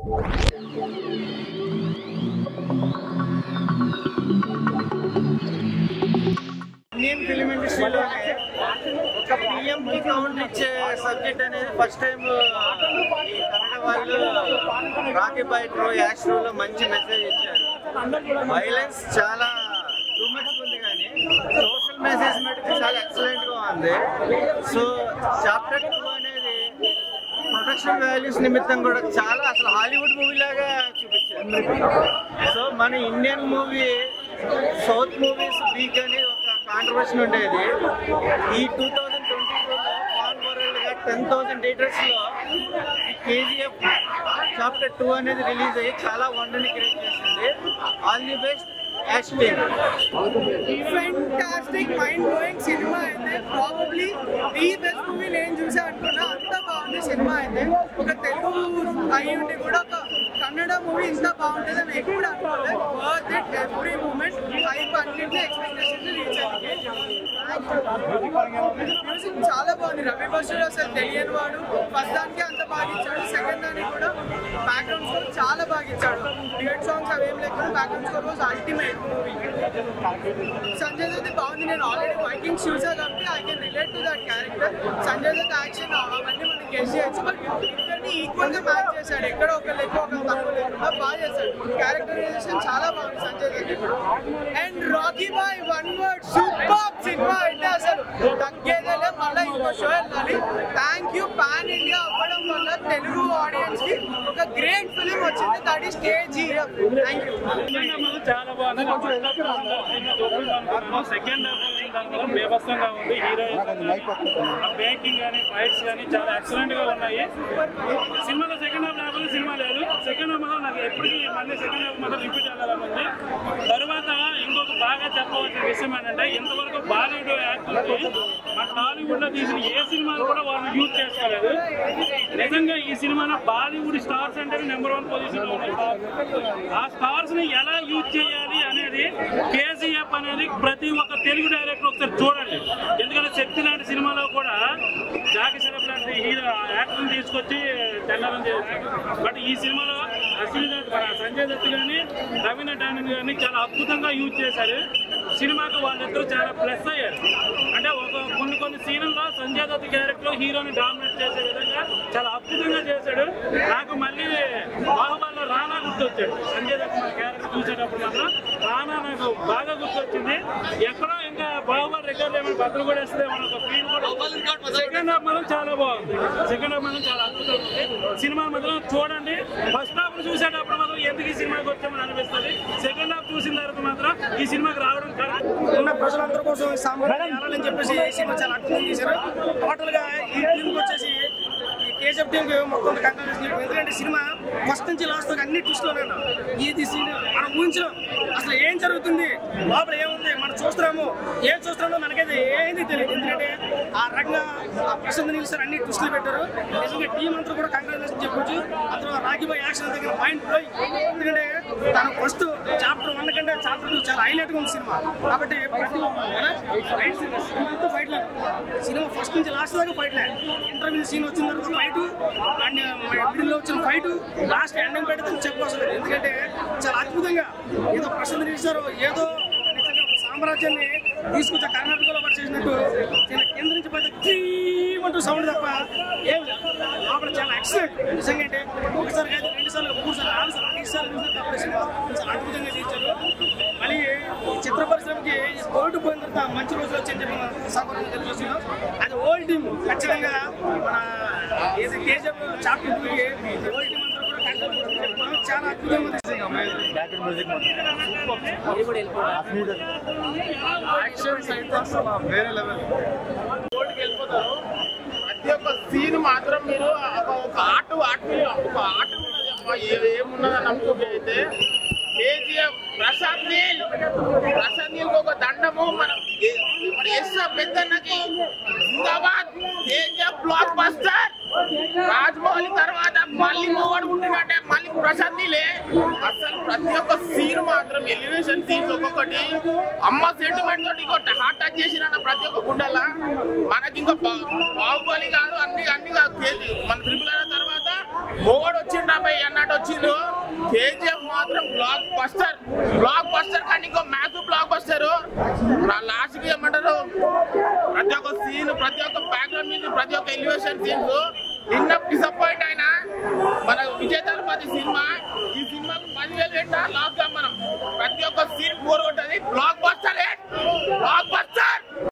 Indian film ఇండస్ట్రీలోనే ఒక PM కి counter ఇచ్చే సబ్జెక్ట్ అనేది ఫస్ట్ టైం ఈ కన్నడ వాళ్ళు రాకీ బాయ్ ట్రో యాక్స్ లో మంచి మెసేజ్ ఇచ్చారు వైలెన్స్ చాలా టూ మచ్ ఉంది కానీ సోషల్ మెసేజ్ మటుకు చాలా ఎక్సలెంట్ గా ఉంది సో చాప్టర్ టూ అనేది ప్రొడక్షన్ వాల్యూస్ నిమిత్తం కూడా చాలా అసలు హాలీవుడ్ మూవీ లాగా చూపించారు సో మన Indian movie south movies weak అని ఒక కాంట్రవర్షన్ ఉండేది ఈ టూ థౌజండ్ ట్వంటీ టూలో పాన్ వరల్డ్ గా టెన్ థౌసండ్ థియేటర్స్ లో కేజీఎఫ్ చాప్టర్ టూ అనేది రిలీజ్ అయ్యి చాలా వండర్ని క్రియేట్ చేసింది all the best acting fantastic mind blowing cinema అయితే ప్రాబబ్లీ ది బెస్ట్ మూవీ నేను చూసా అనుకున్నా అంత బాగుంది సినిమా అయితే ఒక తెలుగు అయి ఉండి కూడా ఒక కన్నడ మూవీ ఇంత బాగుంటుంది అని ఎప్పుడు అనుకోలేదు worth it every moment hype అన్నింటి ఎక్స్పెక్టేషన్ రీచ్ మ్యూజిక్ చాలా బాగుంది రవి బస్టర్ అసలు తెలియని వాడు ఫస్ట్ దానికి అంత బాగా ఇచ్చాడు సెకండ్ దానికి కూడా బ్యాక్గ్రౌండ్ స్కోర్ చాలా బాగా ఇచ్చాడు డ్యూయట్ సాంగ్స్ అవేం లేకుండా background score was ultimate movie Sanjay Dutt బాగుంది నేను ఆల్రెడీ వైకింగ్స్ చూసా కాబట్టి I can relate to that character Sanjay Dutt action అవన్నీ మనం గెస్ చేయొచ్చు బట్ ఇద్దరిని ఈక్వల్ గా మ్యాచ్ చేశాడు ఎక్కడ ఒక లెక్క ఒక తక్కువ లేకుండా బాగా చేశాడు క్యారెక్టరైజేషన్ చాలా బాగుంది సంజయ్ దత్ ఇప్పుడు and Rocky boy one word super cinema అంటే అసలు తగ్గేదేలే మళ్ళీ ఇంకో షో వెళ్ళాలి థ్యాంక్ యూ పాన్ ఇండియా అవ్వడం వల్ల తెలుగు ఆడియన్స్ కి ఒక గ్రేట్ ఫిలిం వచ్చింది that is KGF thank you చాలా బాగుంది సెకండ్ హాఫ్ బేబస్తంగా ఉంది హీరోయిన్ బేకింగ్ కానీ ఫైట్స్ కానీ చాలా ఎక్సలెంట్ గా ఉన్నాయి సినిమాలో సెకండ్ హాఫ్ లేకపోతే సినిమా లేదు సెకండ్ హాఫ్ మాత్రం నాకు ఎప్పటికీ మళ్ళీ సెకండ్ హాఫ్ మాత్రం రిపీట్ అవ్వాలని ఉంది తర్వాత ఇంకొక బాగా చెప్పవలసిన విషయం ఏంటంటే ఇంతవరకు బాలీవుడ్ యాక్టర్కి మన టాలీవుడ్ లో తీసిన ఏ సినిమాలు కూడా వాళ్ళు యూజ్ చేసుకోలేదు నిజంగా ఈ సినిమాలో బాలీవుడ్ స్టార్స్ అంటే నెంబర్ వన్ పొజిషన్ లో ఉన్న stars. ఆ స్టార్స్ ని ఎలా యూజ్ చేయాలి అనేది కేసీఎఫ్ అనేది ప్రతి ఒక్క తెలుగు డైరెక్టర్ ఒకసారి చూడండి ఎందుకంటే శక్తి లాంటి సినిమాలో కూడా జాకి షరఫ్ లాంటి హీరో యాక్టర్ తీసుకొచ్చి తెల్లారం చేశారు బట్ ఈ సినిమాలో అశ్విని దత్ మన సంజయ్ దత్ కానీ రవీనా టాండన్ కానీ చాలా అద్భుతంగా యూజ్ చేశారు సినిమాకు వాళ్ళిద్దరూ చాలా ప్లస్ అయ్యారు అంటే ఒక కొన్ని కొన్ని సీన్లలో సంజయ్ దత్ క్యారెక్టర్ హీరోని డామినేట్ చేసే విధంగా చాలా అద్భుతంగా చేశాడు నాకు మళ్ళీ బాహుబలిలో రానా గుర్తొచ్చాడు సంజయ్ దత్ మన క్యారెక్టర్ చూసేటప్పుడు మాత్రం రానా నాకు బాగా గుర్తొచ్చింది ఎక్కడో ఇంకా బాహుబలి రికార్డ్ ఏమైనా బద్దలు కూడా వేస్తే మనకు ఫీల్ కూడా సెకండ్ హాఫ్ మాత్రం చాలా బాగుంది సెకండ్ హాఫ్ మాత్రం చాలా అద్భుతంగా ఉంది సినిమా మాత్రం చూడండి ఫస్ట్ హాఫ్ చూసేటప్పుడు మాత్రం ఎందుకు ఈ సినిమాకి వచ్చామని అనిపిస్తుంది సెకండ్ హాఫ్ చూసిన తర్వాత మాత్రం ఈ సినిమాకి రావడం కరెక్ట్ ఉన్న ప్రజలందరి కోసం ఈ సాంబార్ చేయాలని చెప్పేసి ఈ సినిమా చాలా అద్భుతంగా చేశారు టోటల్ గా ఈ టీం వచ్చేసి ఈ కేజీఎఫ్ టీం మొత్తం కంగ్రాచులేషన్ ఎందుకంటే సినిమా ఫస్ట్ నుంచి లాస్ట్ వరకు అన్ని ట్విస్ట్లోనే ఇది సీన్ మనం ఊహించడం అసలు ఏం జరుగుతుంది లోపల ఏముంది మనం చూస్తున్నాము ఏం చూస్తున్నామో మనకైతే ఏంది తెలియదు ఎందుకంటే ఆ రకంగా ఆ ప్రశాంత్ నీల్ సార్ అన్ని ట్విస్టులు పెట్టారు నిజంగా టీం అంతా కూడా కంగ్రాచులేషన్ చెప్పొచ్చు అతను రాగిబాయ్ యాక్షన్ దగ్గర మైండ్ పోయి ఎందుకంటే తను ఫస్ట్ చాప్టర్ వన్ కంటే చాప్టర్ టూ చాలా హైలైట్ గా ఉంది సినిమా కాబట్టి ప్రతి ఫైట్ ఫైట్ సినిమా ఫస్ట్ నుంచి లాస్ట్ దాకా ఫైట్ లే ఇంటర్వ్యూ సీన్ వచ్చిన తర్వాత ఫైట్ అండ్ మిడిల్ లో వచ్చిన ఫైట్ లాస్ట్ ఎండింగ్ పెడితే చెప్పవసరం ఎందుకంటే చాలా అద్భుతంగా ఏదో ప్రశాంత్ నీల్ సార్ ఏదో నిజంగా ఒక సామ్రాజ్యాన్ని తీసుకొచ్చే కర్ణాటకలో పడి చేసినట్టు చాలా కింద నుంచి పడితే అంటూ సౌండ్ తప్ప ఏం లేదు లోపల చాలా ఎక్సలెంట్ నిజంగా అంటే ఒకసారి కాదు రెండు సార్లు మూడు సార్లు నాలుగు సార్లు ఐదు సార్లు చూసినట్టు అప్పుడు సినిమా చాలా అద్భుతంగా చేశారు మళ్ళీ ఈ చిత్ర పరిశ్రమకి కోర్టు పోయిన తర్వాత మంచి రోజులు వచ్చని చెప్పి మనం సగౌరవంగా తెలియజేస్తున్నాం అది ఓల్డ్ టీమ్ ఖచ్చితంగా మన ఏది KGF chapter two old team అంతా కూడా కంట్రోల్ చెప్తున్నాం చాలా అద్భుతంగా ఉంది యాక్షన్స్ అయితే అసలు వేరే లెవెల్ గోల్డ్కి వెళ్ళిపోతారు ప్రతి ఒక్క సీన్ మాత్రం మీరు ఒక- ఒక ఆట ఆట ఒక ఆట ఉన్నది అబ్బా, ఏ- ఏమున్నది నమ్ముకుంటే అయితే కేజీఎఫ్ ప్రశాంత్ నీల్ ప్రశాంత్ నీల్ ఒక దండము మనం ఏ- మన ఎస్ పెద్దన్నకి జిందాబాద్ కేజీఎఫ్ బ్లాక్ బస్టర్ రాజమౌళి తర్వాత మళ్ళీ మొగడు ఉంటున్నట్టే మళ్ళీ ప్రశాంత్ నీలే అసలు ప్రతి ఒక్క సీన్ మాత్రం ఎలివేషన్ సీన్స్ ఒక్కొక్కటి అమ్మ సెంటిమెంట్ తోటి ఇంకో హార్ట్ టచ్ చేసిన ప్రతి ఒక్క గుండెల మనకి ఇంకా బా- బాహుబలి కాదు అన్ని అన్ని కాదు కేజీ మన ట్రిపుల్ అయిన తర్వాత మోగోడు వచ్చిండు అబ్బాయి అన్నట్టు వచ్చిండు కేజీఎఫ్ మాత్రం బ్లాక్ బస్టర్ బ్లాక్ బస్టర్ కానీ ఇంకో మ్యాథ్ బ్లాక్ బస్టర్ నా లాస్ట్ కి ఏమంటారు ప్రతి ఒక్క సీన్ ప్రతి ఒక్క బ్యాక్గ్రౌండ్ మీద ప్రతి ఒక్క ఎలివేషన్ సీన్స్ నిన్న డిసప్పాయింట్ అయినా మన విజయ తలపతి సినిమా ఈ సినిమాకు పదివేలు పెట్టా లాస్ట్ మనం ప్రతి ఒక్క సీన్ బోర్ కొట్టది బ్లాక్